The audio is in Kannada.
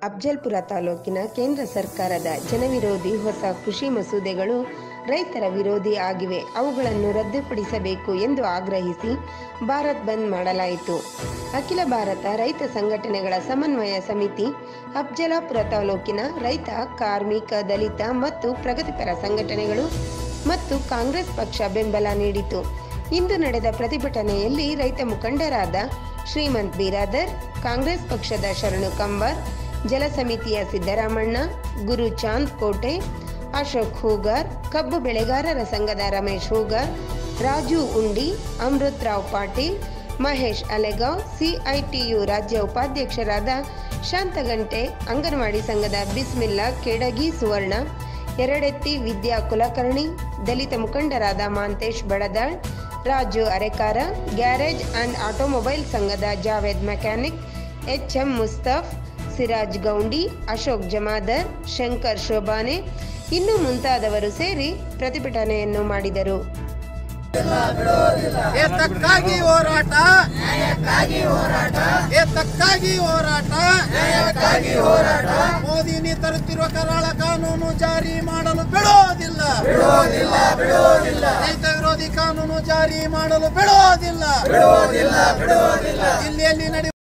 ಅಫ್ಜಲ್ಪುರ ತಾಲೂಕಿನ ಕೇಂದ್ರ ಸರ್ಕಾರದ ಜನವಿರೋಧಿ ಹೊಸ ಕೃಷಿ ಮಸೂದೆಗಳು ರೈತರ ವಿರೋಧಿ ಆಗಿವೆ ಅವುಗಳನ್ನು ರದ್ದುಪಡಿಸಬೇಕು ಎಂದು ಆಗ್ರಹಿಸಿ ಭಾರತ್ ಬಂದ್ ಮಾಡಲಾಯಿತು ಅಖಿಲ ಭಾರತ ರೈತ ಸಂಘಟನೆಗಳ ಸಮನ್ವಯ ಸಮಿತಿ ಅಫ್ಜಲಾಪುರ ತಾಲೂಕಿನ ರೈತ ಕಾರ್ಮಿಕ ದಲಿತ ಮತ್ತು ಪ್ರಗತಿಪರ ಸಂಘಟನೆಗಳು ಮತ್ತು ಕಾಂಗ್ರೆಸ್ ಪಕ್ಷ ಬೆಂಬಲ ನೀಡಿತು ಇಂದು ನಡೆದ ಪ್ರತಿಭಟನೆಯಲ್ಲಿ ರೈತ ಮುಖಂಡರಾದ ಶ್ರೀಮಂತ್ ಬಿರಾದರ್ ಕಾಂಗ್ರೆಸ್ ಪಕ್ಷದ ಶರಣು ಕಂಬಾರ್ ಜಲ ಸಮಿತಿಯ ಸಿದ್ದರಾಮಣ್ಣ ಗುರು ಚಾಂದ್ ಕೋಟೆ ಅಶೋಕ್ ಹೂಗಾರ್ ಕಬ್ಬು ಬೆಳೆಗಾರರ ಸಂಘದ ರಮೇಶ್ ಹೂಗಾರ್ ರಾಜು ಉಂಡಿ ಅಮೃತ್ ರಾವ್ ಪಾಟೀಲ್ ಮಹೇಶ್ ಅಲೆಗಾಂವ್ ಸಿಐಟಿಯು ರಾಜ್ಯ ಉಪಾಧ್ಯಕ್ಷರಾದ ಶಾಂತಗಂಟೆ ಅಂಗನವಾಡಿ ಸಂಘದ ಬಿಸ್ಮಿಲ್ಲಾ ಕೇಡಗಿ ಸುವರ್ಣ ಎರಡೆತ್ತಿ ವಿದ್ಯಾ ಕುಲಕರ್ಣಿ ದಲಿತ ಮುಖಂಡರಾದ Mantesh Badadal Raju Arekar garage and automobile ಸಂಘದ Javed mechanic H M Mustaf Siraj Goundi Ashok Jamadar Shankar Shobhane ಇನ್ನು ಮುಂತಾದವರು ಸೇರಿ ಪ್ರತಿಭಟನೆಯನ್ನು ಮಾಡಿದರು ಏತಕ್ಕಾಗಿ ಹೋರಾಟ ಏತಕ್ಕಾಗಿ ಹೋರಾಟ ಮೋದಿ ನೀ ತರುತ್ತಿರುವ ಕರಾಳ ಕಾನೂನು ಜಾರಿ ಮಾಡಲು ಬಿಡೋದಿಲ್ಲ ರೈತ ವಿರೋಧಿ ಕಾನೂನು ಜಾರಿ ಮಾಡಲು ಬಿಡೋದಿಲ್ಲ ದಿಲ್ಲಿಯಲ್ಲಿ ನಡೆಯುವ